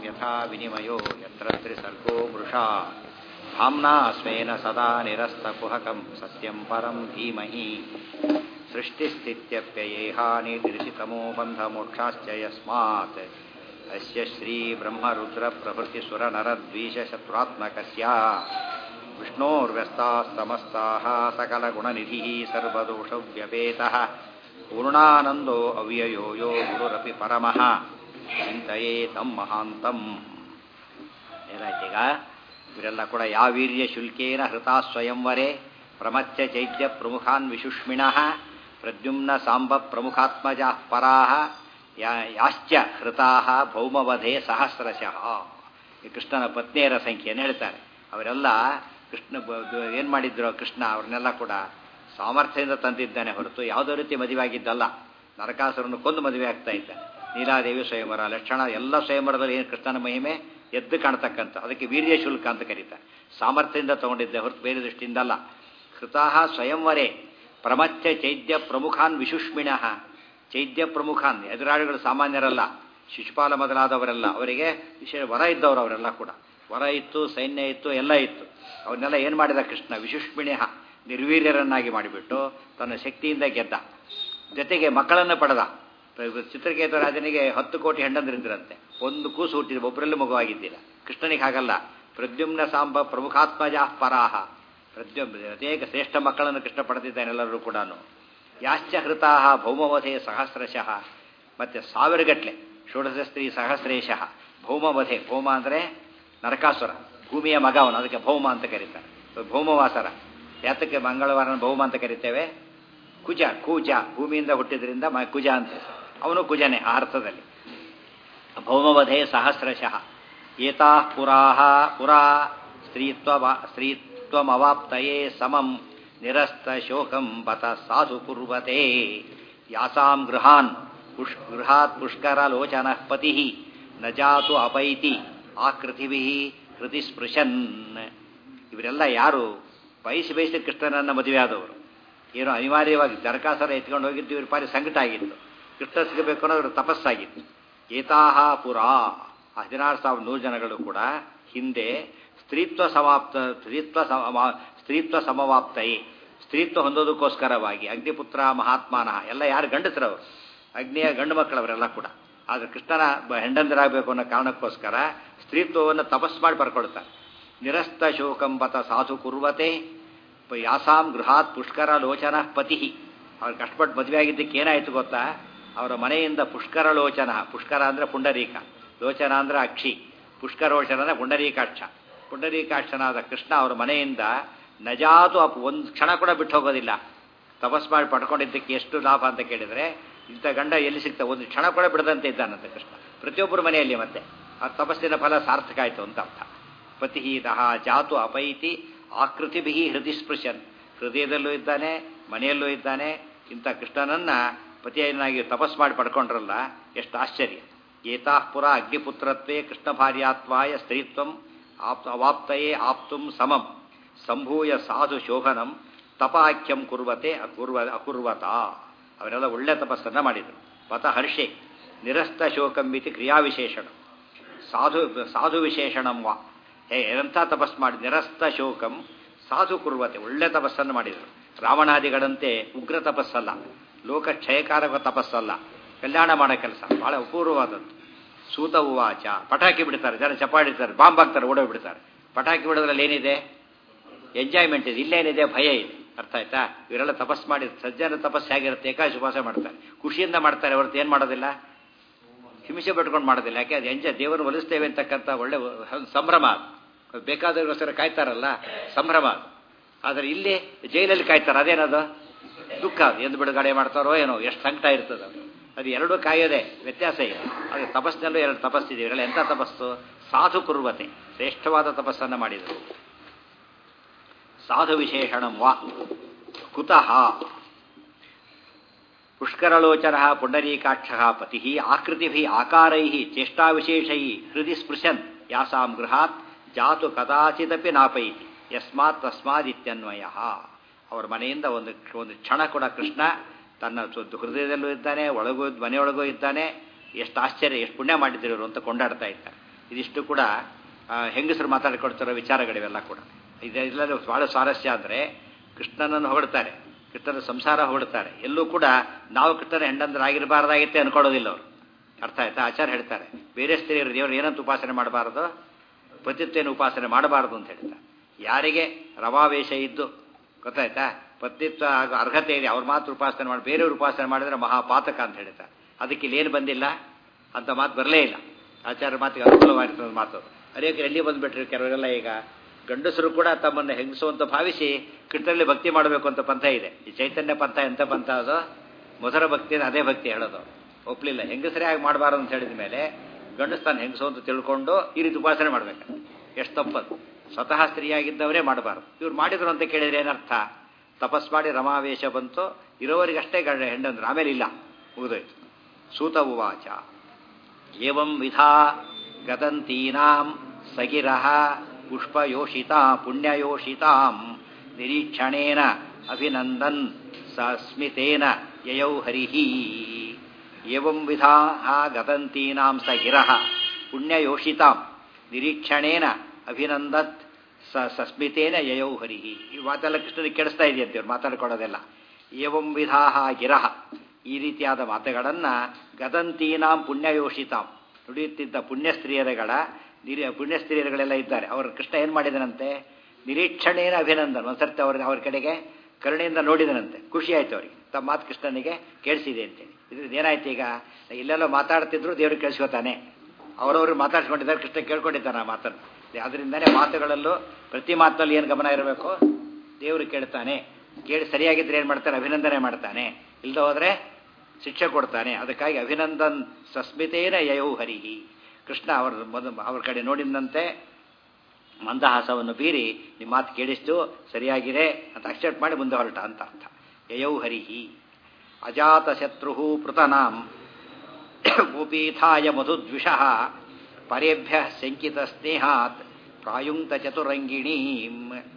ಯಥಾ ವಿನಿಮಯೋ ಯತ್ರ ತ್ರಿಸರ್ಗೋ ಮೃಷಾ धाम्ना स्वेन सदा निरस्तकुहकं सत्यं परं धीमहि सृष्टिस्थित्यप्ययेहानिर्दिशितमो बन्धमोक्षाश्च यस्मात् अस्य श्रीब्रह्मरुद्रप्रभृतिसुरनरद्वीषशत्रुरात्मकस्य विष्णोर्व्यस्ताः समस्ताः सकलगुणनिधिः सर्वदोषव्यपेतः पूर्णानन्दो अव्ययो यो गुरुरपि परमः ಚಿಂತೆಯೇ ತಮ್ಮ ಮಹಾಂತಂ ಏನಾಯ್ತೀಗ ಇವರೆಲ್ಲ ಕೂಡ ಯಾವ ವೀರ್ಯ ಶುಲ್ಕೇನ ಹೃತಾ ಸ್ವಯಂವರೆ ಪ್ರಮತ್ಯ ಚೈತ್ಯ ಪ್ರಮುಖಾನ್ ವಿಶುಷ್ಮಿಣಃ ಪ್ರದ್ಯುಮ್ನ ಸಾಂಬ ಪ್ರಮುಖಾತ್ಮಜ ಪರಾಹ ಯಾಶ್ಚ ಹೃತಾ ಭೌಮವಧೆ ಸಹಸ್ರಶಃ ಈ ಕೃಷ್ಣನ ಪತ್ನಿಯರ ಸಂಖ್ಯೆಯನ್ನು ಹೇಳ್ತಾರೆ ಅವರೆಲ್ಲ ಕೃಷ್ಣ ಏನು ಮಾಡಿದ್ರು ಕೃಷ್ಣ ಅವ್ರನ್ನೆಲ್ಲ ಕೂಡ ಸಾಮರ್ಥ್ಯದಿಂದ ತಂದಿದ್ದಾನೆ ಹೊರತು ಯಾವುದೋ ರೀತಿ ಮದುವೆಯಾಗಿದ್ದಲ್ಲ ನರಕಾಸುರನ್ನು ಕೊಂದು ಮದುವೆ ಆಗ್ತಾ ಇದ್ದಾನೆ ನೀಲಾದೇವಿ ಸ್ವಯಂವರ ಲಕ್ಷಣ ಎಲ್ಲ ಸ್ವಯಂವರದಲ್ಲಿ ಏನು ಕೃಷ್ಣನ ಮಹಿಮೆ ಎದ್ದು ಕಾಣ್ತಕ್ಕಂಥ ಅದಕ್ಕೆ ವೀರ್ಯ ಶುಲ್ಕ ಅಂತ ಕರೀತಾರೆ ಸಾಮರ್ಥ್ಯದಿಂದ ತಗೊಂಡಿದ್ದೆ ಹೊರತು ಬೇರೆ ದೃಷ್ಟಿಯಿಂದಲ್ಲ ಕೃತಾಹ ಸ್ವಯಂವರೆ ಪ್ರಮತ್ಯ ಚೈದ್ಯ ಪ್ರಮುಖಾನ್ ವಿಶುಷ್ಮಿಣಃ ಚೈದ್ಯ ಪ್ರಮುಖಾನ್ ಎದುರಾಳಿಗಳು ಸಾಮಾನ್ಯರಲ್ಲ ಶಿಶುಪಾಲ ಮೊದಲಾದವರೆಲ್ಲ ಅವರಿಗೆ ವಿಶೇಷ ವರ ಇದ್ದವರು ಅವರೆಲ್ಲ ಕೂಡ ವರ ಇತ್ತು ಸೈನ್ಯ ಇತ್ತು ಎಲ್ಲ ಇತ್ತು ಅವನ್ನೆಲ್ಲ ಏನು ಮಾಡಿದ ಕೃಷ್ಣ ವಿಶುಷ್ಮಿಣಿಹ ನಿರ್ವೀರ್ಯರನ್ನಾಗಿ ಮಾಡಿಬಿಟ್ಟು ತನ್ನ ಶಕ್ತಿಯಿಂದ ಗೆದ್ದ ಜೊತೆಗೆ ಮಕ್ಕಳನ್ನು ಪಡೆದ ಚಿತ್ರಕೇತು ರಾಜನಿಗೆ ಹತ್ತು ಕೋಟಿ ಹೆಂಡಂದ್ರಿದ್ರಂತೆ ಒಂದು ಕೂಸು ಹುಟ್ಟಿದ್ರು ಒಬ್ಬರಲ್ಲೂ ಮಗುವಾಗಿದ್ದಿಲ್ಲ ಕೃಷ್ಣನಿಗೆ ಹಾಗಲ್ಲ ಪ್ರದ್ಯುಮ್ನ ಸಾಂಬ ಪ್ರಮುಖಾತ್ಮಜ ಪರಾಹ ಪ್ರದ್ಯುಮ್ ಅನೇಕ ಶ್ರೇಷ್ಠ ಮಕ್ಕಳನ್ನು ಕೃಷ್ಣ ಪಡೆದಿದ್ದಾನೆಲ್ಲರೂ ಕೂಡ ಯಾಶ್ಚ ಹೃತಾಹ ಭೌಮವಧೆ ಸಹಸ್ರಶಃ ಮತ್ತೆ ಸಾವಿರಗಟ್ಲೆ ಷೋಡಶ ಸ್ತ್ರೀ ಸಹಸ್ರೇಶಃ ಭೌಮವಧೆ ಭೌಮ ಅಂದರೆ ನರಕಾಸುರ ಭೂಮಿಯ ಮಗ ಅವನು ಅದಕ್ಕೆ ಭೌಮ ಅಂತ ಕರೀತಾರೆ ಭೌಮವಾಸರ ಯಾತಕ್ಕೆ ಮಂಗಳವಾರ ಭೌಮ ಅಂತ ಕರಿತೇವೆ ಕುಜ ಕೂಜ ಭೂಮಿಯಿಂದ ಹುಟ್ಟಿದ್ರಿಂದ ಕುಜ ಅಂತ ಅವನು ಕುಜನೆ ಆ ಅರ್ಥದಲ್ಲಿ ಭೌಮವಧೆ ಸಹಸ್ರಶಃ ಏತಾ ಪುರಾಹ ಪುರಾ ಸ್ತ್ರೀತ್ವ ಸ್ತ್ರೀತ್ವಮವಾಪ್ತಯೇ ಸಮಂ ನಿರಸ್ತ ಶೋಕಂ ಬತ ಸಾಧು ಕುರ್ವತೆ ಯಾಸಾಂ ಗೃಹಾನ್ ಪುಷ್ ಗೃಹಾತ್ ಪುಷ್ಕರಲೋಚನ ಪತಿ ನ ಜಾತು ಅಪೈತಿ ಆಕೃತಿಭಿ ಹೃತಿಸ್ಪೃಶನ್ ಇವರೆಲ್ಲ ಯಾರು ಬಯಸಿ ಬಯಸಿ ಕೃಷ್ಣನನ್ನ ಮದುವೆ ಆದವರು ಏನೋ ಅನಿವಾರ್ಯವಾಗಿ ದರಕಾಸರ ಎತ್ಕೊಂಡು ಹೋಗಿದ್ದು ಇವ್ರ ಪಾರಿ ಸಂಕಟ ಆಗಿತ್ತು ಕೃಷ್ಣ ಸಿಗಬೇಕು ಅನ್ನೋದ್ರ ತಪಸ್ಸಾಗಿತ್ತು ಏತಾಹ ಪುರ ಹದಿನಾರು ಸಾವಿರ ನೂರು ಜನಗಳು ಕೂಡ ಹಿಂದೆ ಸ್ತ್ರೀತ್ವ ಸಮಾಪ್ತ ಸ್ತ್ರೀತ್ವ ಸ್ತ್ರೀತ್ವ ಸಮವಾಪ್ತಯೇ ಸ್ತ್ರೀತ್ವ ಹೊಂದೋದಕ್ಕೋಸ್ಕರವಾಗಿ ಅಗ್ನಿಪುತ್ರ ಮಹಾತ್ಮಾನಃ ಎಲ್ಲ ಯಾರು ಗಂಡಸರವರು ಅಗ್ನಿಯ ಗಂಡು ಮಕ್ಕಳವರೆಲ್ಲ ಕೂಡ ಆದರೆ ಕೃಷ್ಣನ ಹೆಂಡಂದರಾಗಬೇಕು ಅನ್ನೋ ಕಾರಣಕ್ಕೋಸ್ಕರ ಸ್ತ್ರೀತ್ವವನ್ನು ತಪಸ್ ಮಾಡಿ ಬರ್ಕೊಳ್ತಾರೆ ನಿರಸ್ತ ಶೋಕಂಬತ ಸಾಧು ಕುರ್ವತೆ ಯಾಸಾಂ ಗೃಹಾತ್ ಪುಷ್ಕರ ಲೋಚನ ಪತಿ ಅವ್ರು ಕಷ್ಟಪಟ್ಟು ಮದುವೆ ಆಗಿದ್ದಕ್ಕೆ ಏನಾಯ್ತು ಗೊತ್ತಾ ಅವರ ಮನೆಯಿಂದ ಪುಷ್ಕರ ಲೋಚನ ಪುಷ್ಕರ ಅಂದರೆ ಪುಂಡರೀಕ ಲೋಚನ ಅಂದರೆ ಅಕ್ಷಿ ಪುಷ್ಕರೋಚನ ಅಂದರೆ ಪುಂಡರೀಕಾಕ್ಷ ಪುಂಡರೀಕಾಕ್ಷನಾದ ಕೃಷ್ಣ ಅವರ ಮನೆಯಿಂದ ನಜಾತು ಅಪ್ ಒಂದು ಕ್ಷಣ ಕೂಡ ಬಿಟ್ಟು ಹೋಗೋದಿಲ್ಲ ತಪಸ್ ಮಾಡಿ ಪಡ್ಕೊಂಡಿದ್ದಕ್ಕೆ ಎಷ್ಟು ಲಾಭ ಅಂತ ಕೇಳಿದರೆ ಇಂಥ ಗಂಡ ಎಲ್ಲಿ ಸಿಗ್ತಾ ಒಂದು ಕ್ಷಣ ಕೂಡ ಬಿಡದಂತೆ ಇದ್ದಾನಂತೆ ಕೃಷ್ಣ ಪ್ರತಿಯೊಬ್ಬರ ಮನೆಯಲ್ಲಿ ಮತ್ತೆ ಆ ತಪಸ್ಸಿನ ಫಲ ಸಾರ್ಥಕ ಆಯಿತು ಅಂತ ಅರ್ಥ ಪತಿ ದಹ ಜಾತು ಅಪೈತಿ ಆಕೃತಿಭಿ ಹೃದಯ ಸ್ಪೃಶನ್ ಹೃದಯದಲ್ಲೂ ಇದ್ದಾನೆ ಮನೆಯಲ್ಲೂ ಇದ್ದಾನೆ ಇಂಥ ಕೃಷ್ಣನನ್ನ ಪತಿಯನ್ನಾಗಿ ತಪಸ್ ಮಾಡಿ ಪಡ್ಕೊಂಡ್ರಲ್ಲ ಎಷ್ಟು ಆಶ್ಚರ್ಯ ಏತಾಃ ಪುರ ಅಗ್ನಿಪುತ್ರತ್ವೇ ಕೃಷ್ಣ ಭಾರ್ಯಾತ್ವಾಯ ಸ್ತ್ರೀತ್ವಂ ಆಪ್ ಅವಾಪ್ತಯೇ ಆಪ್ತುಂ ಸಮಂ ಸಂಭೂಯ ಸಾಧು ಶೋಭನಂ ತಪಾಖ್ಯಂ ಕುರ್ವತೆ ಅಕುರ್ವ ಅಕುರ್ವತ ಅವರೆಲ್ಲ ಒಳ್ಳೆ ತಪಸ್ಸನ್ನು ಮಾಡಿದರು ಪಥ ಹರ್ಷೆ ನಿರಸ್ತ ಶೋಕಂಬಿತಿ ಕ್ರಿಯಾವಿಶೇಷಣ ಸಾಧು ಸಾಧು ವಿಶೇಷಣಂ ವಾ ಹೇ ಎಂಥ ತಪಸ್ ಮಾಡಿ ನಿರಸ್ತ ಶೋಕಂ ಸಾಧು ಕುರ್ವತೆ ಒಳ್ಳೆ ತಪಸ್ಸನ್ನು ಮಾಡಿದರು ರಾವಣಾದಿಗಳಂತೆ ಉಗ್ರ ತಪಸ್ಸಲ್ಲ ಲೋಕ ಕ್ಷಯಕಾರಕ ತಪಸ್ಸಲ್ಲ ಕಲ್ಯಾಣ ಮಾಡೋ ಕೆಲಸ ಬಹಳ ಅಪೂರ್ವವಾದದ್ದು ಸೂತ ಉವಾಚ ಪಟಾಕಿ ಬಿಡ್ತಾರೆ ಜನ ಚಪಾಡಿರ್ತಾರೆ ಬಾಂಬ್ ಹಾಕ್ತಾರೆ ಓಡೋಗ್ಬಿಡ್ತಾರೆ ಪಟಾಕಿ ಬಿಡೋದ್ರಲ್ಲಿ ಏನಿದೆ ಎಂಜಾಯ್ಮೆಂಟ್ ಇದೆ ಇಲ್ಲೇನಿದೆ ಭಯ ಇದೆ ಅರ್ಥ ಆಯ್ತಾ ಇವರೆಲ್ಲ ತಪಸ್ ಮಾಡಿ ಸಜ್ಜನ ತಪಸ್ಸು ಹೇಗಿರುತ್ತೆ ಏಕಾಶ ಉಪವಾಸ ಮಾಡ್ತಾರೆ ಖುಷಿಯಿಂದ ಮಾಡ್ತಾರೆ ಹೊರತು ಏನು ಮಾಡೋದಿಲ್ಲ ಹಿಂಸೆ ಪಟ್ಕೊಂಡು ಮಾಡೋದಿಲ್ಲ ಯಾಕೆ ಅದು ಎಂಜ ದೇವರು ಒಲಿಸ್ತೇವೆ ಅಂತಕ್ಕಂಥ ಒಳ್ಳೆ ಸಂಭ್ರಮ ಅದು ಬೇಕಾದವ್ರಿಗೋಸ್ಕರ ಕಾಯ್ತಾರಲ್ಲ ಸಂಭ್ರಮ ಅದು ಆದರೆ ಇಲ್ಲಿ ಜೈಲಲ್ಲಿ ಕಾಯ್ತಾರೆ ಅದೇನದು ದುಃಖ ಅದು ಎಂದು ಬಿಡುಗಡೆ ಮಾಡ್ತಾರೋ ಏನೋ ಎಷ್ಟು ಸಂಕಟ ಇರ್ತದೆ ಅದು ಅದು ಎರಡೂ ಕಾಯೋದೆ ವ್ಯತ್ಯಾಸ ಇದೆ ಅದು ತಪಸ್ಸಿನಲ್ಲೂ ಎರಡು ತಪಸ್ಸಿದೆ ಇವರೆಲ್ಲ ಎಂಥ ತಪಸ್ಸು ಸಾಧು ಕುರ್ವತೆ ಶ್ರೇಷ್ಠವಾದ ತಪಸ್ಸನ್ನು ಮಾಡಿದರು ಸಾಧು ವಿಶೇಷಣಂ ವಾ ಕುತಃ ಪುಷ್ಕರಲೋಚನ ಪುಂಡರೀಕಾಕ್ಷ ಪತಿ ಆಕೃತಿಭಿ ಆಕಾರೈ ಚೇಷ್ಟಾವಿಶೇಷೈ ಹೃದಯ ಸ್ಪೃಶನ್ ಯಾಸಾಂ ಗೃಹಾತ್ ಜಾತು ಕದಾಚಿದಪಿ ನಾಪೈತಿ ಯಸ್ಮಾತ್ ತಸ್ಮಾದಿತ್ಯನ್ವಯ ಅವರ ಮನೆಯಿಂದ ಒಂದು ಒಂದು ಕ್ಷಣ ಕೂಡ ಕೃಷ್ಣ ತನ್ನ ಹೃದಯದಲ್ಲೂ ಇದ್ದಾನೆ ಒಳಗೂ ಮನೆಯೊಳಗೂ ಇದ್ದಾನೆ ಎಷ್ಟು ಆಶ್ಚರ್ಯ ಎಷ್ಟು ಪುಣ್ಯ ಮಾಡಿದ್ರು ಅಂತ ಕೊಂಡಾಡ್ತಾ ಇದ್ದಾರೆ ಇದಿಷ್ಟು ಕೂಡ ಆ, ಹೆಂಗಸರು ಮಾತಾಡಿಕೊಡ್ತಿರೋ ವಿಚಾರಗಳಿವೆಲ್ಲ ಕೂಡ ಇದೆಲ್ಲ ಬಹಳ ಸ್ವಾರಸ್ಯ ಅಂದರೆ ಕೃಷ್ಣನನ್ನು ಹೊಗಳ್ತಾರೆ ಕೃಷ್ಣನ ಸಂಸಾರ ಹೊಗಳ್ತಾರೆ ಎಲ್ಲೂ ಕೂಡ ನಾವು ಕೃಷ್ಣನ ಹೆಂಡಂದರಾಗಿರಬಾರ್ದಾಗಿತ್ತೆ ಅನ್ಕೊಳ್ಳೋದಿಲ್ಲ ಅವರು ಅರ್ಥ ಆಯ್ತಾ ಆಚಾರ್ಯ ಹೇಳ್ತಾರೆ ಬೇರೆ ಸ್ತ್ರೀಯರು ದೇವರು ಏನಂತ ಉಪಾಸನೆ ಮಾಡಬಾರದು ಪತಿತ್ವೇನ ಉಪಾಸನೆ ಮಾಡಬಾರದು ಅಂತ ಹೇಳ್ತಾರೆ ಯಾರಿಗೆ ರವಾವೇಶ ಇದ್ದು ಗೊತ್ತಾಯ್ತಾ ಪತಿತ್ವ ಹಾಗೂ ಅರ್ಹತೆ ಇದೆ ಅವ್ರ ಮಾತ್ರ ಉಪಾಸನೆ ಮಾಡಿ ಬೇರೆಯವ್ರ ಉಪಾಸನೆ ಮಾಡಿದ್ರೆ ಮಹಾಪಾತಕ ಅಂತ ಹೇಳ್ತಾರೆ ಅದಕ್ಕೆ ಇಲ್ಲೇನು ಬಂದಿಲ್ಲ ಅಂತ ಮಾತು ಬರಲೇ ಇಲ್ಲ ಆಚಾರ್ಯ ಮಾತಿಗೆ ಅನುಕೂಲವಾಗಿರ್ತದೆ ಮಾತು ಅದು. ಅನೇಕರು ಎಲ್ಲಿ ಬಂದ್ಬಿಟ್ರಿ ಕೆಲವರೆಲ್ಲ ಈಗ ಗಂಡಸರು ಕೂಡ ತಮ್ಮನ್ನು ಹೆಂಗಸು ಅಂತ ಭಾವಿಸಿ ಕೃಷ್ಣರಲ್ಲಿ ಭಕ್ತಿ ಮಾಡಬೇಕು ಅಂತ ಪಂಥ ಇದೆ ಈ ಚೈತನ್ಯ ಪಂಥ ಎಂಥ ಪಂಥ ಅದು ಮಧುರ ಭಕ್ತಿ ಅಂದ್ರೆ ಅದೇ ಭಕ್ತಿ ಹೇಳೋದು ಒಪ್ಲಿಲ್ಲ ಹೆಂಗಸರೇ ಆಗಿ ಮಾಡಬಾರದು ಅಂತ ಹೇಳಿದ ಮೇಲೆ ಗಂಡಸು ತಾನು ಹೆಂಗಸು ಅಂತ ತಿಳ್ಕೊಂಡು ಈ ರೀತಿ ಉಪಾಸನೆ ಮಾಡ್ಬೇಕು ಎಷ್ಟು ತಪ್ಪದು ಸ್ವತಃ ಸ್ತ್ರೀಯಾಗಿದ್ದವರೇ ಮಾಡಬಾರದು ಇವ್ರು ಮಾಡಿದ್ರು ಅಂತ ಕೇಳಿದ್ರೆ ಏನರ್ಥ ತಪಸ್ ಮಾಡಿ ರಮಾವೇಶ ಬಂತು ಇರೋವರಿಗಷ್ಟೇ ಗಂಡ ಹೆಂಡಂದ್ರು ಆಮೇಲೆ ಇಲ್ಲ ಮುಗಿದೋಯ್ತು ಸೂತ ಉವಾಚ ಏವಂ ವಿಧಾ ಗದಂತೀನಾಂ ಸಗಿರಃ ಪುಷ್ಪಯೋಷಿತಾ ಪುಣ್ಯಯೋಷಿತಾಂ ನಿರೀಕ್ಷಣೇನ ಅಭಿನಂದನ್ ಸಸ್ಮಿತೇನ ಯಯೌ ಹರಿಃ ಏವಂ ವಿಧಾ ಗದಂತೀನಾಂ ಸಗಿರಃ ಪುಣ್ಯಯೋಷಿತಾಂ ನಿರೀಕ್ಷಣೇನ ಅಭಿನಂದತ್ ಸ ಸಸ್ಮಿತೇನ ಯಯೌ ಹರಿಃ ಈ ಮಾತೆಲ್ಲ ಕೃಷ್ಣನಿಗೆ ಕೆಡಿಸ್ತಾ ಇದೆಯಂತೆ ಇವ್ರು ಮಾತಾಡ್ಕೊಳ್ಳೋದೆಲ್ಲ ಏವಂ ವಿಧಾ ಗಿರಹ ಈ ರೀತಿಯಾದ ಮಾತುಗಳನ್ನು ಗದಂತೀನಾಂ ಪುಣ್ಯಯೋಷಿತಾಂ ನುಡಿಯುತ್ತಿದ್ದ ಪುಣ್ಯ ಸ್ತ್ರೀಯರುಗಳ ನಿರಿ ಪುಣ್ಯ ಸ್ತ್ರೀಯರುಗಳೆಲ್ಲ ಇದ್ದಾರೆ ಅವರು ಕೃಷ್ಣ ಏನು ಮಾಡಿದನಂತೆ ನಿರೀಕ್ಷಣೇನ ಅಭಿನಂದನ್ ಒಂದ್ಸರ್ತಿ ಅವ್ರಿಗೆ ಅವ್ರ ಕಡೆಗೆ ಕರುಣೆಯಿಂದ ನೋಡಿದನಂತೆ ಖುಷಿ ಆಯ್ತು ಅವರಿಗೆ ತಮ್ಮ ಮಾತು ಕೃಷ್ಣನಿಗೆ ಕೇಳಿಸಿದೆ ಅಂತೇಳಿ ಇದ್ರದ್ದು ಏನಾಯ್ತು ಈಗ ಇಲ್ಲೆಲ್ಲ ಮಾತಾಡ್ತಿದ್ರು ದೇವ್ರಿಗೆ ಕೇಳಿಸ್ಕೊತಾನೆ ಅವರವರು ಮಾತಾಡ್ಸ್ಕೊಂಡಿದ್ದಾರೆ ಕೃಷ್ಣ ಕೇಳ್ಕೊಂಡಿದ್ದಾನೆ ಆ ಮಾತನ್ನು ಅದರಿಂದನೇ ಮಾತುಗಳಲ್ಲೂ ಪ್ರತಿ ಮಾತಲ್ಲಿ ಏನು ಗಮನ ಇರಬೇಕು ದೇವರು ಕೇಳ್ತಾನೆ ಕೇಳಿ ಸರಿಯಾಗಿದ್ರೆ ಏನು ಮಾಡ್ತಾನೆ ಅಭಿನಂದನೆ ಮಾಡ್ತಾನೆ ಇಲ್ಲದ ಹೋದರೆ ಶಿಕ್ಷೆ ಕೊಡ್ತಾನೆ ಅದಕ್ಕಾಗಿ ಅಭಿನಂದನ್ ಸಸ್ಮಿತೇನ ಯಯೌ ಹರಿಹಿ ಕೃಷ್ಣ ಅವರ ಮೊದ ಅವ್ರ ಕಡೆ ನೋಡಿದಂತೆ ಮಂದಹಾಸವನ್ನು ಬೀರಿ ನಿಮ್ಮ ಮಾತು ಕೇಳಿಸ್ತು ಸರಿಯಾಗಿದೆ ಅಂತ ಅಕ್ಸೆಪ್ಟ್ ಮಾಡಿ ಮುಂದೆ ಹೊರಟ ಅಂತ ಅರ್ಥ ಯಯೌ ಹರಿಹಿ ಅಜಾತಶತ್ರು ಪೃತನಾಂ ಗೋಪೀಥಾಯ ಮಧುದ್ವಿಷಃ ಪರೇಭ್ಯ ಶಂಕಿತ ಸ್ನೇಹಾತ್ ಪ್ರಾಯುಂಕ್ತ ಚತುರಂಗಿಣೀಂ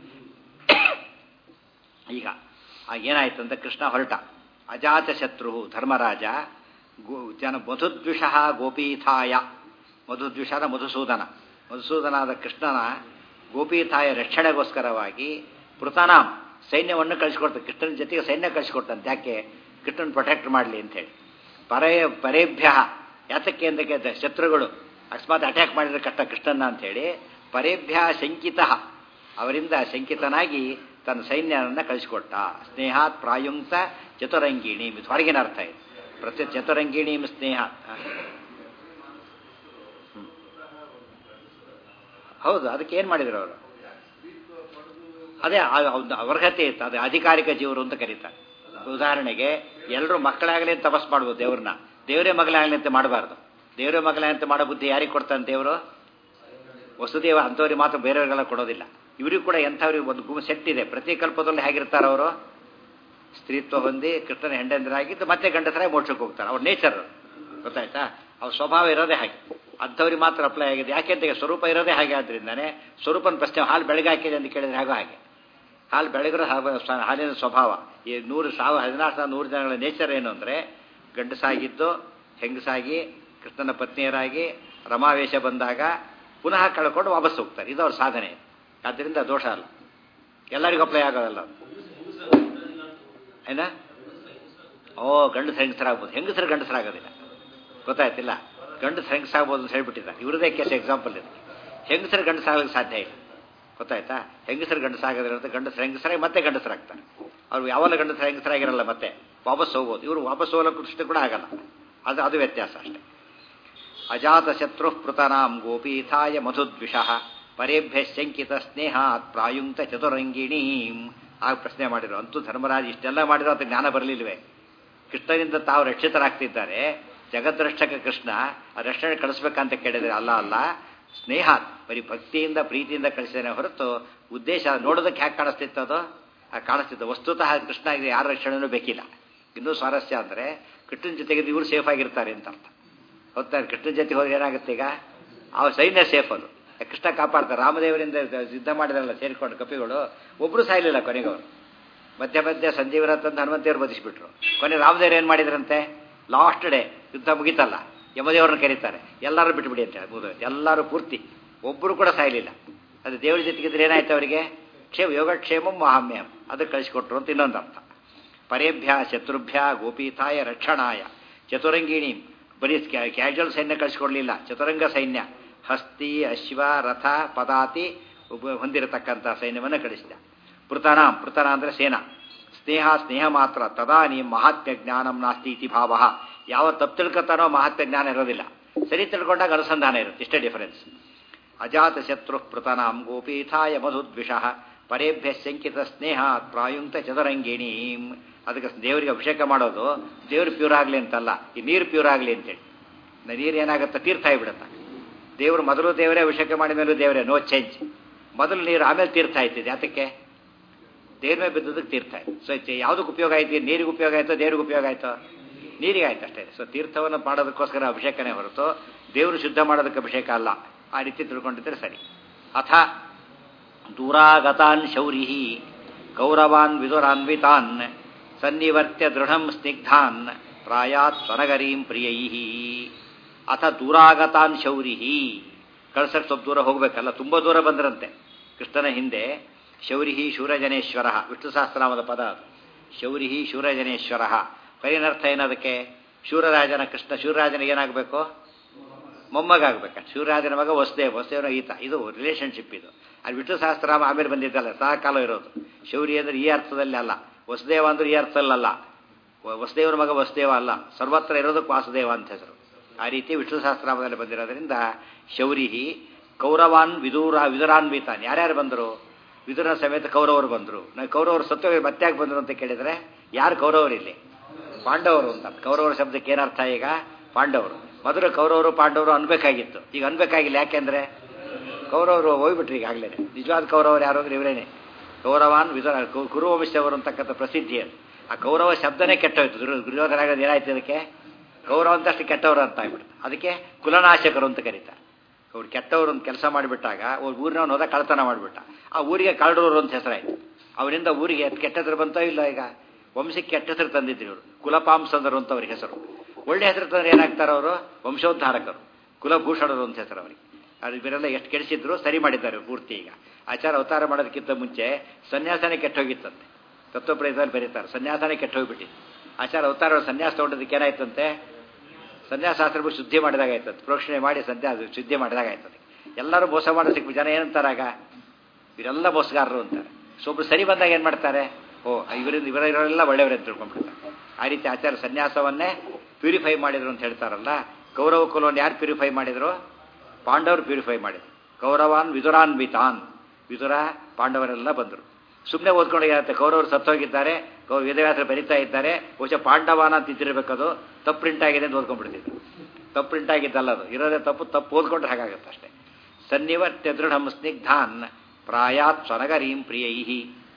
ಈಗ ಆ ಏನಾಯ್ತು ಅಂತ ಕೃಷ್ಣ ಹೊರಟ ಅಜಾತಶತ್ರು ಧರ್ಮರಾಜ ಗೋ ಜನ ಮಧುದ್ವಿಷಃ ಗೋಪೀಥಾಯ ಮಧುದ್ವಿಷದ ಮಧುಸೂದನ ಮಧುಸೂದನಾದ ಕೃಷ್ಣನ ಗೋಪೀಥಾಯ ರಕ್ಷಣೆಗೋಸ್ಕರವಾಗಿ ಪೃತನಾಂ ಸೈನ್ಯವನ್ನು ಕಳಿಸ್ಕೊಡ್ತಾರೆ ಕೃಷ್ಣನ ಜೊತೆಗೆ ಸೈನ್ಯ ಕಳಿಸ್ಕೊಟ್ಟಂತೆ ಯಾಕೆ ಕೃಷ್ಣನ ಪ್ರೊಟೆಕ್ಟ್ ಮಾಡಲಿ ಅಂತೇಳಿ ಪರೇ ಪರೇಭ್ಯ ಯಾತಕ್ಕೆ ಅಂತ ಶತ್ರುಗಳು ಅಕಸ್ಮಾತ್ ಅಟ್ಯಾಕ್ ಮಾಡಿದ್ರೆ ಕಷ್ಟ ಕೃಷ್ಣನ ಅಂತೇಳಿ ಪರೇಭ್ಯ ಶಂಕಿತ ಅವರಿಂದ ಶಂಕಿತನಾಗಿ ತನ್ನ ಸೈನ್ಯವನ್ನು ಕಳಿಸಿಕೊಟ್ಟ ಸ್ನೇಹಾತ್ ಪ್ರಾಯುಂಕ್ತ ಚತುರಂಗಿಣಿ ಇದು ಹೊರಗಿನ ಅರ್ಥ ಇದೆ ಪ್ರತಿ ಚತುರಂಗಿಣಿ ಸ್ನೇಹ ಹೌದು ಅದಕ್ಕೆ ಏನು ಮಾಡಿದ್ರು ಅವರು ಅದೇ ಅರ್ಹತೆ ಇತ್ತು ಅದೇ ಅಧಿಕಾರಿಕ ಜೀವರು ಅಂತ ಕರೀತಾರೆ ಉದಾಹರಣೆಗೆ ಎಲ್ಲರೂ ಮಕ್ಕಳಾಗಲಿ ಅಂತ ತಪಸ್ ಮಾಡ್ಬೋದು ದೇವ್ರನ್ನ ದೇವರೇ ಮಗಳಾಗಲಿ ಅಂತ ಮಾಡಬಾರ್ದು ದೇವರೇ ಮಗಳಾಗಲಿ ಅಂತ ಮಾಡೋ ಬುದ್ಧಿ ಯಾರಿಗೆ ಕೊಡ್ತಾನೆ ದೇವರು ವಸುದೇವ ಅಂಥವ್ರಿಗೆ ಮಾತ್ರ ಬೇರೆಯವ್ರಿಗೆಲ್ಲ ಕೊಡೋದಿಲ್ಲ ಇವರಿಗೂ ಕೂಡ ಎಂಥವ್ರಿಗೆ ಒಂದು ಗುಂಪು ಸೆಟ್ ಇದೆ ಪ್ರತಿ ಕಲ್ಪದಲ್ಲಿ ಹೇಗಿರ್ತಾರೆ ಅವರು ಸ್ತ್ರೀತ್ವ ಹೊಂದಿ ಕೃಷ್ಣನ ಹೆಂಡಂದರಾಗಿದ್ದು ಮತ್ತೆ ಗಂಡಸರಾಗಿ ಮೋಕ್ಷಕ್ಕೆ ಹೋಗ್ತಾರೆ ಅವ್ರ ನೇಚರ್ ಗೊತ್ತಾಯ್ತಾ ಅವ್ರ ಸ್ವಭಾವ ಇರೋದೇ ಹಾಗೆ ಅಂಥವ್ರಿಗೆ ಮಾತ್ರ ಅಪ್ಲೈ ಆಗಿದೆ ಯಾಕೆ ಅಂತ ಸ್ವರೂಪ ಇರೋದೇ ಹಾಗೆ ಆದ್ರಿಂದಾನೆ ಸ್ವರೂಪನ ಪ್ರಶ್ನೆ ಹಾಲು ಬೆಳಗ್ಗೆ ಹಾಕಿದೆ ಅಂತ ಕೇಳಿದ್ರೆ ಹಾಗೋ ಹಾಗೆ ಹಾಲು ಬೆಳಗಿರೋ ಹಾಲಿನ ಸ್ವಭಾವ ಈ ನೂರು ಸಾವಿರ ಹದಿನಾರು ಸಾವಿರ ನೂರು ಜನಗಳ ನೇಚರ್ ಏನು ಅಂದರೆ ಗಂಡಸಾಗಿದ್ದು ಹೆಂಗಸಾಗಿ ಕೃಷ್ಣನ ಪತ್ನಿಯರಾಗಿ ರಮಾವೇಶ ಬಂದಾಗ ಪುನಃ ಕಳ್ಕೊಂಡು ವಾಪಸ್ ಹೋಗ್ತಾರೆ ಇದು ಅವ್ರ ಸಾಧನೆ ಆದ್ದರಿಂದ ದೋಷ ಅಲ್ಲ ಎಲ್ಲರಿಗೂ ಅಪ್ಲೈ ಆಗೋದಲ್ಲ ಅದು ಏನ ಓ ಗಂಡಸ ಹೆಂಗಸರಾಗ್ಬೋದು ಹೆಂಗಸರು ಗಂಡಸರಾಗೋದಿಲ್ಲ ಗೊತ್ತಾಯ್ತಿಲ್ಲ ಗಂಡಸ ಹೆಂಗಸಾಗ್ಬೋದು ಅಂತ ಹೇಳ್ಬಿಟ್ಟಿದ್ದಾರೆ ಇವ್ರದೇ ಕೇಸ್ ಎಕ್ಸಾಂಪಲ್ ಇದು ಹೆಂಗಸರು ಗಂಡಸಾಗಲಿಕ್ಕೆ ಸಾಧ್ಯ ಇಲ್ಲ ಗೊತ್ತಾಯ್ತಾ ಹೆಂಗಸರು ಗಂಡಸಾಗದಿರೋದು ಗಂಡಸರು ಹೆಂಗಸರಾಗಿ ಮತ್ತೆ ಗಂಡಸರಾಗ್ತಾರೆ ಅವ್ರು ಯಾವಾಗ ಗಂಡಸರ ಹೆಂಗಸರಾಗಿರಲ್ಲ ಮತ್ತೆ ವಾಪಸ್ ಹೋಗ್ಬೋದು ಇವರು ವಾಪಸ್ ಹೋಗಲಿಕ್ಕೆ ಕೂಡ ಆಗಲ್ಲ ಅದು ಅದು ವ್ಯತ್ಯಾಸ ಅಷ್ಟೇ ಅಜಾತಶತ್ರು ಪೃತನಾಂ ಗೋಪೀಥಾಯ ಮಧುದ್ವಿಷಃ ಪರೇಭ್ಯ ಶಂಕಿತ ಸ್ನೇಹಾತ್ ಪ್ರಾಯುಂಕ್ತ ಚತುರಂಗಿಣೀಂ ಆಗ ಪ್ರಶ್ನೆ ಮಾಡಿದ್ರು ಅಂತೂ ಧರ್ಮರಾಜ್ ಇಷ್ಟೆಲ್ಲ ಮಾಡಿದ್ರು ಅಂತ ಜ್ಞಾನ ಬರಲಿಲ್ವೇ ಕೃಷ್ಣನಿಂದ ತಾವು ರಕ್ಷಿತರಾಗ್ತಿದ್ದಾರೆ ಜಗದ್ರಕ್ಷಕ ಕೃಷ್ಣ ಆ ರಕ್ಷಣೆ ಕಳಿಸ್ಬೇಕಂತ ಕೇಳಿದ್ರೆ ಅಲ್ಲ ಅಲ್ಲ ಸ್ನೇಹ ಬರೀ ಭಕ್ತಿಯಿಂದ ಪ್ರೀತಿಯಿಂದ ಕಳಿಸಿದ್ದೇನೆ ಹೊರತು ಉದ್ದೇಶ ನೋಡೋದಕ್ಕೆ ಹ್ಯಾಕೆ ಕಾಣಿಸ್ತಿತ್ತು ಅದು ಆ ಕಾಣಿಸ್ತಿತ್ತು ವಸ್ತುತಃ ಕೃಷ್ಣ ಯಾರ ರಕ್ಷಣೆನೂ ಬೇಕಿಲ್ಲ ಇನ್ನೂ ಸ್ವಾರಸ್ಯ ಅಂದರೆ ಕೃಷ್ಣನ ಜೊತೆಗೆ ಇವರು ಸೇಫ್ ಆಗಿರ್ತಾರೆ ಅಂತ ಅರ್ಥ ಹೋಗ್ತಾರೆ ಕೃಷ್ಣನ ಜೊತೆ ಹೋದ್ರೆ ಏನಾಗುತ್ತೆ ಈಗ ಆ ಸೈನ್ಯ ಸೇಫ್ ಅದು ಕೃಷ್ಣ ಕಾಪಾಡ್ತಾರೆ ರಾಮದೇವರಿಂದ ಯುದ್ಧ ಮಾಡಿದ್ರಲ್ಲ ಸೇರಿಕೊಂಡು ಕಪಿಗಳು ಒಬ್ಬರು ಸಾಯಲಿಲ್ಲ ಕೊನೆಗವರು ಮಧ್ಯ ಮಧ್ಯ ಸಂಜೀವನ ತಂದು ಹನುಮಂತೇವರು ಬದಿಸ್ಬಿಟ್ರು ಕೊನೆ ರಾಮದೇವರು ಏನು ಮಾಡಿದ್ರಂತೆ ಲಾಸ್ಟ್ ಡೇ ಯುದ್ಧ ಮುಗಿತಲ್ಲ ಯಮದೇವರನ್ನ ಕರೀತಾರೆ ಎಲ್ಲರೂ ಬಿಟ್ಬಿಡಿ ಅಂತ ಮುಗಿದು ಎಲ್ಲರೂ ಪೂರ್ತಿ ಒಬ್ಬರು ಕೂಡ ಸಾಯಲಿಲ್ಲ ಅದು ದೇವರ ಜೊತೆಗಿದ್ರೆ ಏನಾಯ್ತು ಅವರಿಗೆ ಕ್ಷೇಮ ಯೋಗಕ್ಷೇಮಂ ಮಹಾಮ್ಯಂ ಅದಕ್ಕೆ ಕಳಿಸಿಕೊಟ್ರು ಅಂತ ಇನ್ನೊಂದು ಅರ್ಥ ಪರೇಭ್ಯ ಶತ್ರುಭ್ಯ ಗೋಪೀತಾಯ ರಕ್ಷಣಾಯ ಚತುರಂಗಿಣಿ ಬರೀ ಕ್ಯಾಜುವಲ್ ಸೈನ್ಯ ಕಳಿಸ್ಕೊಡ್ಲಿಲ್ಲ ಚತುರಂಗ ಸೈನ್ಯ ಹಸ್ತಿ ಅಶ್ವ ರಥ ಪದಾತಿ ಉಪ- ಹೊಂದಿರತಕ್ಕಂಥ ಸೈನ್ಯವನ್ನು ಕಳಿಸಿದ ಪೃತನಾಂ ಪೃತನ ಅಂದರೆ ಸೇನಾ ಸ್ನೇಹ ಸ್ನೇಹ ಮಾತ್ರ ತದಾನಿ ಮಹಾತ್ಮ್ಯ ಜ್ಞಾನಂ ನಾಸ್ತಿ ಇತಿ ಭಾವ ಯಾವ ತಪ್ಪು ತಿಳ್ಕೊತಾನೋ ಮಹಾತ್ಮ್ಯ ಜ್ಞಾನ ಇರೋದಿಲ್ಲ ಸರಿ ತಿಳ್ಕೊಂಡಾಗ ಅನುಸಂಧಾನ ಇರುತ್ತೆ ಇಷ್ಟೇ ಡಿಫರೆನ್ಸ್ ಅಜಾತ ಶತ್ರು ಪೃತನಾಂ ಗೋಪೀಥಾಯ ಮಧುದ್ವಿಷ ಪರೇಭ್ಯ ಶಂಕಿತ ಸ್ನೇಹ ಪ್ರಾಯುಂಕ್ತ ಚದುರಂಗಿಣಿ ಅದಕ್ಕೆ ದೇವರಿಗೆ ಅಭಿಷೇಕ ಮಾಡೋದು ದೇವ್ರು ಪ್ಯೂರ್ ಆಗಲಿ ಅಂತಲ್ಲ ಈ ನೀರು ಪ್ಯೂರ್ ಆಗಲಿ ಅಂತೇಳಿ ನ- ನೀರು ಏನಾಗುತ್ತೆ ತೀರ್ಥ ಆಗಿಬಿಡುತ್ತೆ ದೇವರು ಮೊದಲು ದೇವರೇ ಅಭಿಷೇಕ ಮಾಡಿದ ಮೇಲೂ ದೇವರೇ ನೋ ಚೇಂಜ್ ಮೊದಲು ನೀರು ಆಮೇಲೆ ತೀರ್ಥ ಆಯ್ತಿದೆ ಯಾತಕ್ಕೆ ದೇವ್ರ ಮೇಲೆ ಬಿದ್ದದಕ್ಕೆ ತೀರ್ಥ ಆಯ್ತು ಸೊ ಯಾವುದಕ್ಕೆ ಉಪಯೋಗ ಆಯ್ತು ನೀರಿಗೆ ಉಪಯೋಗ ಆಯ್ತೋ ದೇವ್ರಿಗೆ ಉಪಯೋಗ ಆಯ್ತೋ ನೀರಿಗೆ ಆಯ್ತು ಅಷ್ಟೇ ಸೊ ತೀರ್ಥವನ್ನು ಮಾಡೋದಕ್ಕೋಸ್ಕರ ಅಭಿಷೇಕನೇ ಹೊರತು ದೇವರು ಶುದ್ಧ ಮಾಡೋದಕ್ಕೆ ಅಭಿಷೇಕ ಅಲ್ಲ ಆ ರೀತಿ ತಿಳ್ಕೊಂಡಿದ್ರೆ ಸರಿ ಅಥ ದೂರಾಗತಾನ್ ಶೌರಿ ಕೌರವಾನ್ ವಿದುರಾನ್ವಿತಾನ್ ಸನ್ನಿವರ್ತ್ಯ ದೃಢಂ ಸ್ನಿಗ್ಧಾನ್ ಪ್ರಾಯಾತ್ ಸ್ವನಗರೀಂ ಪ್ರಿಯೈ ಅಥ ದೂರಾಗತಾನ್ ಶೌರಿ ಕಳ್ಸಕ್ಕೆ ಸ್ವಲ್ಪ ದೂರ ಹೋಗ್ಬೇಕಲ್ಲ ತುಂಬ ದೂರ ಬಂದ್ರಂತೆ ಕೃಷ್ಣನ ಹಿಂದೆ ಶೌರಿ ಶೂರಜನೇಶ್ವರ ವಿಷ್ಣು ಸಹಸ್ರನಾಮದ ಪದ ಅದು ಶೌರಿ ಶೂರಜನೇಶ್ವರ ಪರಿನರ್ಥ ಏನದಕ್ಕೆ ಶೂರರಾಜನ ಕೃಷ್ಣ ಶೂರರಾಜನಿಗೆ ಏನಾಗಬೇಕು ಮೊಮ್ಮಗಾಗಬೇಕ ಶಿವರಾಜನ ಮಗ ವಸುದೇವ ವಸುದೇವನ ಈತ ಇದು ರಿಲೇಷನ್ಶಿಪ್ ಇದು ಅದು ವಿಷ್ಣು ಸಹಸ್ರನಾಮ ಆಮೇಲೆ ಬಂದಿದ್ದಲ್ಲ ಸಹಕಾಲ ಇರೋದು ಶೌರಿ ಅಂದ್ರೆ ಈ ಅರ್ಥದಲ್ಲಿ ಅಲ್ಲ ವಸುದೇವ ಅಂದ್ರೆ ಈ ಅರ್ಥದಲ್ಲಲ್ಲ ವ- ವಸುದೇವನ ಮಗ ವಸುದೇವ ಅಲ್ಲ ಸರ್ವತ್ರ ಇರೋದಕ್ಕೆ ವಾಸುದೇವ ಅಂತ ಹೆಸರು ಆ ರೀತಿ ವಿಷ್ಣು ಸಹಸ್ರನಾಮದಲ್ಲಿ ಬಂದಿರೋದ್ರಿಂದ ಶೌರಿ ಕೌರವಾನ್ ವಿದೂರ ವಿದುರಾನ್ವಿತಾನ್ ಯಾರ್ಯಾರು ಬಂದರು ವಿದುರನ ಸಮೇತ ಕೌರವರು ಬಂದರು ನಾವು ಕೌರವರು ಸತ್ವ ಮತ್ತೆ ಯಾಕೆ ಬಂದರು ಅಂತ ಕೇಳಿದರೆ ಯಾರು ಕೌರವರು ಇಲ್ಲಿ ಪಾಂಡವರು ಅಂತ ಕೌರವರ ಶಬ್ದಕ್ಕೆ ಏನರ್ಥ ಈಗ ಪಾಂಡವರು ಮೊದಲು ಕೌರವರು ಪಾಂಡವರು ಅನ್ಬೇಕಾಗಿತ್ತು ಈಗ ಅನ್ಬೇಕಾಗಿಲ್ಲ ಯಾಕೆಂದ್ರೆ ಕೌರವರು ಹೋಗ್ಬಿಟ್ರು ಈಗಾಗಲೇ ನಿಜವಾದ ಕೌರವರು ಯಾರು ಅಂದ್ರೆ ಇವರೇನೆ ಕೌರವಾನ್ ವಿದುರ ಕು- ಕುರುವಂಶವರು ಅಂತಕ್ಕಂಥ ಪ್ರಸಿದ್ಧಿ ಅದು ಆ ಕೌರವ ಶಬ್ದನೇ ಕೆಟ್ಟೋಯ್ತು ದುರ್ ದುರ್ಯೋಧನ ಆಗೋದು ಏನಾಯ್ತು ಅದಕ್ಕೆ ಕೌರವ ಅಂತಷ್ಟು ಕೆಟ್ಟವರು ಅಂತ ಆಗ್ಬಿಡ್ತು ಅದಕ್ಕೆ ಕುಲನಾಶಕರು ಅಂತ ಕರೀತಾರೆ ಅವ್ರು ಕೆಟ್ಟವರು ಒಂದು ಕೆಲಸ ಮಾಡಿಬಿಟ್ಟಾಗ ಅವ್ರ ಊರಿನವನು ಹೋದ ಕಳ್ತನ ಮಾಡಿಬಿಟ್ಟ ಆ ಊರಿಗೆ ಕರಡೂರು ಅಂತ ಹೆಸರಾಯ್ತು ಅವರಿಂದ ಊರಿಗೆ ಕೆಟ್ಟ ಹೆಸರು ಬಂತೋ ಇಲ್ಲ ಈಗ ವಂಶಕ್ಕೆ ಕೆಟ್ಟ ಹೆಸರು ತಂದಿದ್ರು ಇವರು ಕುಲಪಾಂಸಂದರು ಅಂತ ಅವ್ರಿಗೆ ಹೆಸರು ಒಳ್ಳೆ ಹೆಸರು ತಂದ್ರೆ ಏನಾಗ್ತಾರೆ ಅವರು ವಂಶೋದ್ಧಾರಕರು ಕುಲಭೂಷಣರು ಅಂತ ಹೆಸರು ಅವರಿಗೆ ಅದು ಇವರೆಲ್ಲ ಎಷ್ಟು ಕೆಡಿಸಿದ್ರು ಸರಿ ಮಾಡಿದ್ದಾರೆ ಪೂರ್ತಿ ಈಗ ಆಚಾರ ಅವತಾರ ಮಾಡೋದಕ್ಕಿಂತ ಮುಂಚೆ ಸನ್ಯಾಸನೇ ಕೆಟ್ಟೋಗಿತ್ತಂತೆ ತತ್ವಪ್ರಯತ್ನದಲ್ಲಿ ಬರೀತಾರೆ ಸನ್ಯಾಸನೇ ಕೆಟ್ಟೋಗ್ಬಿಟ್ಟಿತ್ತು ಆಚಾರ ಅವತಾರ ಸನ್ಯಾಸ ತಗೊಂಡದಕ್ಕೆ ಏನಾಯ್ತಂತೆ ಸನ್ಯಾಸಾಸ್ತ್ರ ಶುದ್ಧಿ ಮಾಡಿದಾಗ ಆಯ್ತದೆ ಪ್ರೋಕ್ಷಣೆ ಮಾಡಿ ಸನ್ಯಾಸ ಶುದ್ಧಿ ಮಾಡಿದಾಗ ಆಯ್ತದೆ ಎಲ್ಲರೂ ಮೋಸ ಮಾಡೋದಕ್ಕೆ ಜನ ಏನಂತಾರಾಗ ಇವರೆಲ್ಲ ಮೋಸಗಾರರು ಅಂತಾರೆ ಸೊ ಒಬ್ರು ಸರಿ ಬಂದಾಗ ಏನು ಮಾಡ್ತಾರೆ ಓ ಇವರಿಂದ ಇವರ ಇವರೆಲ್ಲ ಒಳ್ಳೆಯವರೇ ಅಂತ ತಿಳ್ಕೊಂಡ್ಬಿಡ್ತಾರೆ ಆ ರೀತಿ ಆಚಾರ ಸನ್ಯಾಸವನ್ನೇ ಪ್ಯೂರಿಫೈ ಮಾಡಿದ್ರು ಅಂತ ಹೇಳ್ತಾರಲ್ಲ ಕೌರವ ಕುಲವನ್ನು ಯಾರು ಪ್ಯೂರಿಫೈ ಮಾಡಿದ್ರು ಪಾಂಡವರು ಪ್ಯೂರಿಫೈ ಮಾಡಿದ್ರು ಕೌರವಾನ್ ವಿದುರಾನ್ವಿತಾನ್ ವಿದುರ ಪಾಂಡವರೆಲ್ಲ ಬಂದರು ಸುಮ್ಮನೆ ಓದ್ಕೊಂಡು ಏನಾಗುತ್ತೆ ಕೌರವರು ಸತ್ತೋಗಿದ್ದಾರೆ ಕೌ ವೇದವ್ಯಾಸರು ಬರಿತಾ ಇದ್ದಾರೆ ಬಹುಶಃ ಪಾಂಡವಾನ ಅಂತ ಇದ್ದಿರಬೇಕದು ತಪ್ಪು ಪ್ರಿಂಟ್ ಆಗಿದೆ ಅಂತ ಓದ್ಕೊಂಡ್ಬಿಡ್ತಿದ್ರು ತಪ್ಪು ಪ್ರಿಂಟ್ ಆಗಿದ್ದಲ್ಲ ಅದು ಇರೋದೇ ತಪ್ಪು ತಪ್ಪು ಓದ್ಕೊಂಡ್ರೆ ಹಾಗಾಗುತ್ತೆ ಅಷ್ಟೇ ಸನ್ನಿವರ್ತ್ಯ ದೃಢಂ ಸ್ನಿಗ್ಧಾನ್ ಪ್ರಾಯಾತ್ ಸ್ವನಗರೀಂ ಪ್ರಿಯೈಹಿ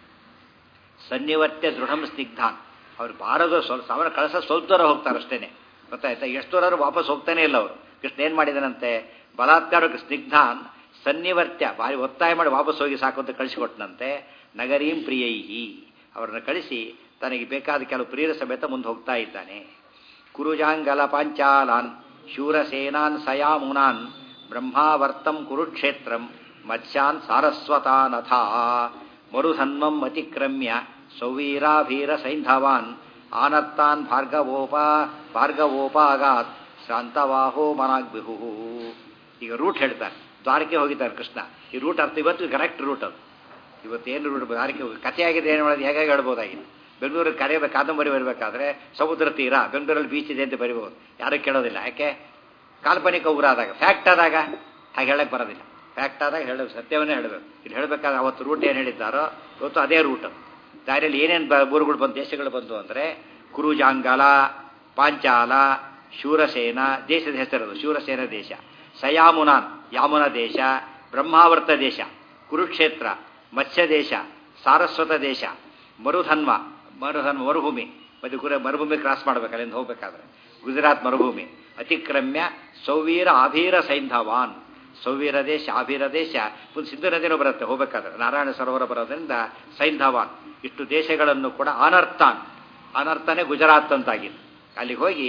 ಸನ್ನಿವರ್ತ್ಯ ದೃಢಂ ಸ್ನಿಗ್ಧಾನ್ ಅವ್ರು ಬಾರದು ಸ್ವಲ್ಪ ಅವರ ಕಳಸ ಸ್ವಲ್ಪ ದೂರ ಹೋಗ್ತಾರೆ ಅಷ್ಟೇನೆ ಗೊತ್ತಾಯ್ತಾ ಎಷ್ಟು ದೂರ ವಾಪಸ್ ಹೋಗ್ತಾನೆ ಇಲ್ಲ ಅವರು ಕೃಷ್ಣ ಏನ್ ಮಾಡಿದನಂತೆ ಬಲಾತ್ಕಾರಕ್ಕೆ ಸ್ನಿಗ್ಧಾನ್ ಸನ್ನಿವರ್ತ್ಯ ಬಾರಿ ಒತ್ತಾಯ ಮಾಡಿ ವಾಪಸ್ ಹೋಗಿ ಸಾಕು ಅಂತ ಕಳಿಸಿಕೊಟ್ಟನಂತೆ ನಗರೀಂ ಪ್ರಿಯೈಹಿ ಅವರನ್ನು ಕಳಿಸಿ ತನಗೆ ಬೇಕಾದ ಕೆಲವು ಪ್ರಿಯರ ಸಮೇತ ಮುಂದೆ ಹೋಗ್ತಾ ಇದ್ದಾನೆ ಕುರುಜಾಂಗಲ ಪಾಂಚಾಲಾನ್ ಶೂರಸೇನಾನ್ ಸಯಾಮುನಾನ್ ಬ್ರಹ್ಮಾವರ್ತಂ ಕುರುಕ್ಷೇತ್ರಂ ಮತ್ಸ್ಯಾನ್ ಸಾರಸ್ವತಾನಥ ಮರುಧನ್ಮಂ ಅತಿಕ್ರಮ್ಯ ಸೌವೀರಾಭೀರ ಸೈಂಧವಾನ್ ಆನರ್ತಾನ್ ಭಾರ್ಗವೋಪ ಭಾರ್ಗವೋಪಾಗಾತ್ ಶಾಂತವಾಹೋ ಮನಾಗ್ಬಿಹು ಈಗ ರೂಟ್ ಹೇಳ್ತಾರೆ ದ್ವಾರಕೆ ಹೋಗಿದ್ದಾರೆ ಕೃಷ್ಣ ಈ ರೂಟ್ ಅರ್ಥ ಇವತ್ತು ಕರೆಕ್ಟ್ ರೂಟ್ ಅದು ಇವತ್ತೇನು ರೂಟ್ ದ್ವಾರಕೆ ಹೋಗಿ ಕಥೆ ಆಗಿದೆ ಏನು ಮಾಡೋದು ಹೇಗಾಗಿ ಹೇಳ್ಬೋದಾಗಿದೆ ಬೆಂಗಳೂರಿಗೆ ಕರೆಯಬೇಕು ಕಾದಂಬರಿ ಬರಬೇಕಾದ್ರೆ ಸಮುದ್ರ ತೀರ ಬೆಂಗಳೂರಲ್ಲಿ ಬೀಚ್ ಇದೆ ಅಂತ ಬರಿಬೋದು ಯಾರು ಕೇಳೋದಿಲ್ಲ ಯಾಕೆ ಕಾಲ್ಪನಿಕ ಊರಾದಾಗ ಫ್ಯಾಕ್ಟ್ ಆದಾಗ ಹಾಗೆ ಹೇಳಕ್ಕೆ ಬರೋದಿಲ್ಲ ಫ್ಯಾಕ್ಟ್ ಆದಾಗ ಹೇಳೋದು ಸತ್ಯವನ್ನೇ ಹೇಳಬೇಕು ಇಲ್ಲಿ ಹೇಳಬೇಕಾದ್ರೆ ಅವತ್ತು ರೂಟ್ ಏನು ಹೇಳಿದ್ದಾರೋ ಇವತ್ತು ಅದೇ ರೂಟ್ ದಾರಿಯಲ್ಲಿ ಏನೇನು ಬ ಊರುಗಳು ಬಂದು ದೇಶಗಳು ಬಂದು ಅಂದರೆ ಕುರುಜಾಂಗಲ ಪಾಂಚಾಲ ಶೂರಸೇನ ದೇಶದ ಹೆಸರದು ಶೂರಸೇನ ದೇಶ ಸಯಾಮುನಾನ್ ಯಾಮುನ ದೇಶ ಬ್ರಹ್ಮಾವರ್ತ ದೇಶ ಕುರುಕ್ಷೇತ್ರ ಮತ್ಸ್ಯ ದೇಶ ಸಾರಸ್ವತ ದೇಶ ಮರುಧನ್ವ ಮರುಧನ್ವ ಮರುಭೂಮಿ ಮತ್ತೆ ಗುರ ಮರುಭೂಮಿ ಕ್ರಾಸ್ ಮಾಡ್ಬೇಕು ಅಲ್ಲಿಂದ ಹೋಗ್ಬೇಕಾದ್ರೆ ಗುಜರಾತ್ ಮರುಭೂಮಿ ಅತಿಕ್ರಮ್ಯ ಸೌವೀರ ಆಭೀರ ಸೈಂಧವಾನ್ ಸೌವೀರ ದೇಶ ಆಭೀರ ದೇಶ ಮುಂದೆ ಸಿಂಧು ನದಿನೂ ಬರುತ್ತೆ ಹೋಗ್ಬೇಕಾದ್ರೆ ನಾರಾಯಣ ಸರೋವರ ಬರೋದ್ರಿಂದ ಸೈಂಧವಾನ್ ಇಷ್ಟು ದೇಶಗಳನ್ನು ಕೂಡ ಅನರ್ಥಾನ್ ಅನರ್ಥನೇ ಗುಜರಾತ್ ಅಂತಾಗಿದೆ ಅಲ್ಲಿಗೆ ಹೋಗಿ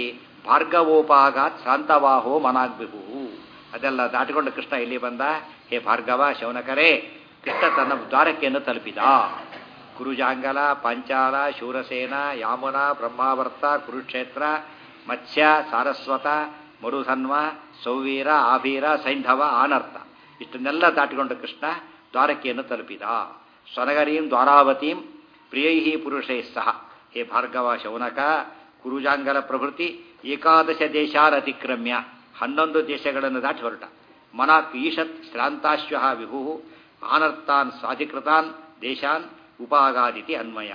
ಭಾರ್ಗವೋಪಾಗಾತ್ ಶಾಂತವಾಹೋ ಮನಾಗ್ಬಿಹು ಅದೆಲ್ಲ ದಾಟಿಕೊಂಡು ಕೃಷ್ಣ ಇಲ್ಲಿ ಬಂದ ಹೇ ಭಾರ್ಗವ ಶೌನಕರೇ ಕೃಷ್ಣ ತನ್ನ ದ್ವಾರಕೆಯನ್ನು ತಲುಪಿದ ಕುರುಜಾಂಗಲ ಪಾಂಚಾಲ ಶೂರಸೇನ ಯಾಮುನ ಬ್ರಹ್ಮಾವರ್ತ ಕುರುಕ್ಷೇತ್ರ ಮತ್ಸ್ಯ ಸಾರಸ್ವತ ಮರುಧನ್ವ ಸೌವೀರ ಆಭೀರ ಸೈಂಧವ ಆನರ್ಥ ಇಷ್ಟನ್ನೆಲ್ಲ ದಾಟಿಕೊಂಡು ಕೃಷ್ಣ ದ್ವಾರಕೆಯನ್ನು ತಲುಪಿದ ಸ್ವನಗರೀಂ ದ್ವಾರಾವತೀಂ ಪ್ರಿಯೈ ಪುರುಷೈ ಸಹ ಹೇ ಭಾರ್ಗವ ಶೌನಕ ಕುರುಜಾಂಗಲ ಪ್ರಭೃತಿ ಏಕಾದಶ ದೇಶಾರತಿಕ್ರಮ್ಯ ಹನ್ನೊಂದು ದೇಶಗಳನ್ನು ದಾಟಿ ಹೊರಟ ಮನಾಕ್ ಈಶತ್ ಶ್ರಾಂತಾಶ್ವ ವಿಭು ಆನರ್ಥಾನ್ ಸಾಧಿಕೃತಾನ್ ದೇಶಾನ್ ಉಪಾಗಾದಿತಿ ಅನ್ವಯ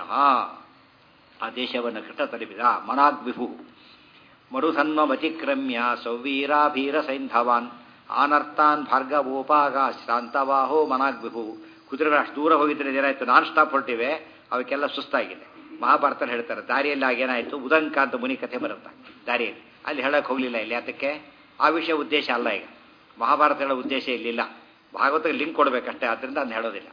ಆ ದೇಶವನ್ನು ಕೃಷ್ಣ ತಲುಪಿದ ಮನಾಗ್ ವಿಭು ಮರುಧನ್ವಮತಿಕ್ರಮ್ಯ ಸೌವೀರಾಭೀರ ಸೈಂಧವಾನ್ ಆನರ್ಥಾನ್ ಭಾರ್ಗವೋಪಾಗ ಶ್ರಾಂತವಾಹೋ ಮನಾಗ್ ವಿಭು ಕುದುರೆಗಳು ಅಷ್ಟು ದೂರ ಹೋಗಿದ್ರೆ ಏನಾಯ್ತು ನಾನ್ ಸ್ಟಾಪ್ ಹೊರಟಿವೆ ಅವಕ್ಕೆಲ್ಲ ಸುಸ್ತಾಗಿದೆ ಮಹಾಭಾರತ ಹೇಳ್ತಾರೆ ದಾರಿಯಲ್ಲಿ ಆಗೇನಾಯ್ತು ಉದಂಕ ಅಂತ ಮುನಿ ಕಥೆ ಬರುತ್ತೆ ದಾರಿಯಲ್ಲಿ ಅಲ್ಲಿ ಹೇಳಕ್ ಹೋಗ್ಲಿಲ್ಲ ಇಲ್ಲಿ ಅದಕ್ಕೆ ಆ ವಿಷಯ ಉದ್ದೇಶ ಅಲ್ಲ ಈಗ ಮಹಾಭಾರತ ಹೇಳೋ ಉದ್ದೇಶ ಇಲ್ಲಿಲ್ಲ ಭಾಗವತಕ್ಕೆ ಲಿಂಕ್ ಕೊಡಬೇಕಷ್ಟೇ ಆದ್ದರಿಂದ ಅದನ್ನ ಹೇಳೋದಿಲ್ಲ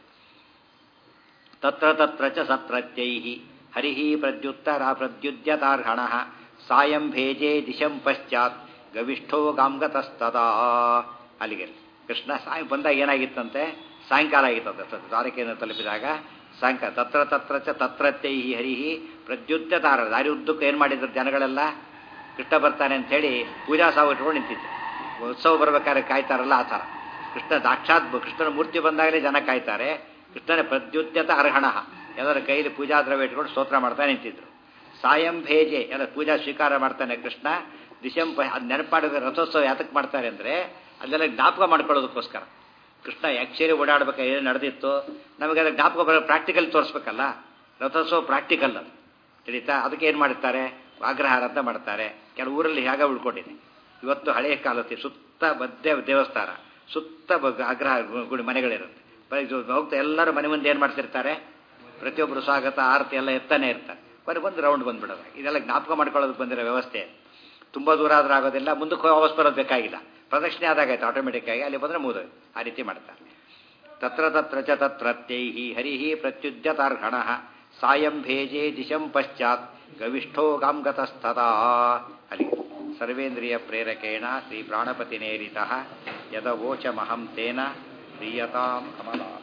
ತತ್ರ ತತ್ರ ಚ ಸತ್ರತ್ಯೈ ಹರಿ ಪ್ರದ್ಯುತ್ತರ ಪ್ರದ್ಯುದ್ಯತಾರ್ಹಣ ಸಾಯಂ ಭೇಜೆ ದಿಶಂ ಪಶ್ಚಾತ್ ಗವಿಷ್ಠೋ ಗಾಂಗತಸ್ತದಾ ಅಲ್ಲಿಗೆ ಕೃಷ್ಣ ಸಾಯ ಬಂದಾಗ ಏನಾಗಿತ್ತಂತೆ ಸಾಯಂಕಾಲ ಆಗಿತ್ತಂತೆ ದ್ವಾರಕೆಯನ್ನು ತಲುಪಿದಾಗ ಸಾಯಂಕಾಲ ತತ್ರ ತತ್ರ ಚ ತತ್ರತ್ಯೈ ಹರಿ ಪ್ರದ್ಯುದ್ಯತಾರ ದಾರಿ ಉದ್ದಕ್ಕೂ ಏನು ಮಾಡಿದ್ರು ಜನಗಳೆಲ್ಲ ಕೃಷ್ಣ ಬರ್ತಾನೆ ಅಂತ ಹೇಳಿ ಪೂಜಾ ಸಾವು ಇಟ್ಕೊಂಡು ನಿಂತಿದ್ರು ಉತ್ಸವ ಬರ್ಬೇಕಾದ್ರೆ ಕಾಯ್ತಾರಲ್ಲ ಆ ಥರ ಕೃಷ್ಣ ಸಾಕ್ಷಾತ್ ಕೃಷ್ಣನ ಮೂರ್ತಿ ಬಂದಾಗಲೇ ಜನ ಕಾಯ್ತಾರೆ ಕೃಷ್ಣನ ಪ್ರದ್ಯುದ್ಯತ ಅರ್ಹಣ ಎಲ್ಲರ ಕೈಲಿ ಪೂಜಾ ದ್ರವ್ಯ ಇಟ್ಕೊಂಡು ಸ್ತೋತ್ರ ಮಾಡ್ತಾ ನಿಂತಿದ್ರು ಸಾಯಂ ಭೇಜೆ ಎಲ್ಲ ಪೂಜಾ ಸ್ವೀಕಾರ ಮಾಡ್ತಾನೆ ಕೃಷ್ಣ ದಿಶಂಪ ಅದು ನೆನಪಾಡಿದ ರಥೋತ್ಸವ ಯಾತಕ್ಕೆ ಮಾಡ್ತಾರೆ ಅಂದರೆ ಅಲ್ಲೆಲ್ಲ ಜ್ಞಾಪಕ ಮಾಡ್ಕೊಳ್ಳೋದಕ್ಕೋಸ್ಕರ ಕೃಷ್ಣ ಆ್ಯಕ್ಚುಲಿ ಓಡಾಡ್ಬೇಕು ಏನು ನಡೆದಿತ್ತು ನಮಗೆ ಅದಕ್ಕೆ ಜ್ಞಾಪಕ ಬರೋ ಪ್ರಾಕ್ಟಿಕಲ್ ತೋರಿಸ್ಬೇಕಲ್ಲ ರಥೋತ್ಸವ ಪ್ರಾಕ್ಟಿಕಲ್ ಅದು ತಿಳಿತಾ ಅದಕ್ಕೆ ಏನು ಮಾಡುತ್ತಾರೆ ಆಗ್ರಹಾರ ಅಂತ ಮಾಡ್ತಾರೆ ಕೆಲವು ಊರಲ್ಲಿ ಹೇಗೆ ಉಳ್ಕೊಂಡಿದೆ ಇವತ್ತು ಹಳೆಯ ಕಾಲಕ್ಕೆ ಸುತ್ತ ಮಧ್ಯ ದೇವಸ್ಥಾನ ಸುತ್ತ ಆಗ್ರಹ ಗುಡಿ ಮನೆಗಳಿರುತ್ತೆ ಹೋಗ್ತಾ ಎಲ್ಲರೂ ಮನೆ ಮುಂದೆ ಏನು ಮಾಡ್ತಿರ್ತಾರೆ ಪ್ರತಿಯೊಬ್ಬರು ಸ್ವಾಗತ ಆರತಿ ಎಲ್ಲ ಎತ್ತಾನೆ ಇರ್ತಾರೆ ಬರೀ ಒಂದು ರೌಂಡ್ ಬಂದ್ಬಿಡೋದು ಇದೆಲ್ಲ ಜ್ಞಾಪಕ ಮಾಡ್ಕೊಳ್ಳೋದಕ್ಕೆ ಬಂದಿರೋ ವ್ಯವಸ್ಥೆ ತುಂಬ ದೂರ ಆದ್ರೂ ಆಗೋದಿಲ್ಲ ಮುಂದಕ್ಕೆ ವಾಪಸ್ ಬರೋದು ಬೇಕಾಗಿಲ್ಲ ಪ್ರದಕ್ಷಿಣೆ ಆದಾಗಾಯ್ತು ಆಟೋಮೆಟಿಕ್ ಆಗಿ ಅಲ್ಲಿ ಬಂದರೆ ಮುಗಿದು ಆ ರೀತಿ ಮಾಡ್ತಾರೆ ತತ್ರ ತತ್ರ ಚ ತತ್ರತ್ಯೈ ಹರಿ ಪ್ರತ್ಯುದ್ಯತಾರ್ಹಣ ಸಾಯಂ ಭೇಜೆ ದಿಶಂ ಪಶ್ಚಾತ್ ಗವಿಷ್ಠೋ ಗಾಂಗತಸ್ತದಾ ಅಲ್ಲಿ ಸರ್ವೇಂದ್ರಿಯ ಪ್ರೇರಕೇಣ ಶ್ರೀ ಪ್ರಾಣಪತಿ ನೇರಿತ ಯದವೋಚಮಹಂ ತೇನ ಪ್ರೀಯತಾಂ ಕಮಲಾ